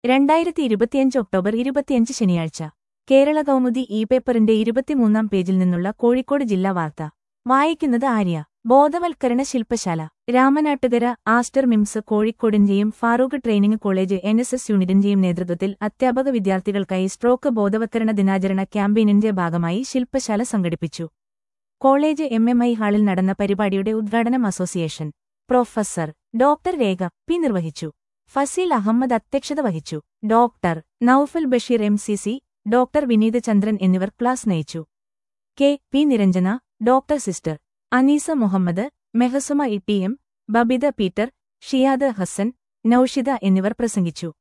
രണ്ടായിരത്തി ഇരുപത്തിയഞ്ച് ഒക്ടോബർ ഇരുപത്തിയഞ്ച് ശനിയാഴ്ച കേരള കൗമുദി ഇ പേപ്പറിന്റെ ഇരുപത്തിമൂന്നാം പേജിൽ നിന്നുള്ള കോഴിക്കോട് ജില്ലാ വാർത്ത വായിക്കുന്നത് ആര്യ ബോധവൽക്കരണ ശില്പശാല രാമനാട്ടുകര ആസ്റ്റർ മിംസ് കോഴിക്കോടിന്റെയും Farook training college N S S യൂണിറ്റിന്റെയും നേതൃത്വത്തിൽ അധ്യാപക വിദ്യാർത്ഥികൾക്കായി സ്ട്രോക്ക് ബോധവൽക്കരണ ദിനാചരണ ക്യാമ്പയിനിന്റെ ഭാഗമായി ശില്പശാല സംഘടിപ്പിച്ചു കോളേജ് എം എം ഐ ഹാളിൽ നടന്ന പരിപാടിയുടെ ഉദ്ഘാടനം association professor doctor Rekha P നിർവഹിച്ചു ഫസീൽ അഹമ്മദ് അധ്യക്ഷത വഹിച്ചു doctor Noufal Basheer M C C doctor Vineeth Chandran എന്നിവർ ക്ലാസ് നയിച്ചു K P Niranjana doctor sister Aneesa Muhammed Mehasuma E T M Babitha Peter Shiyad Hasan Noushida എന്നിവർ പ്രസംഗിച്ചു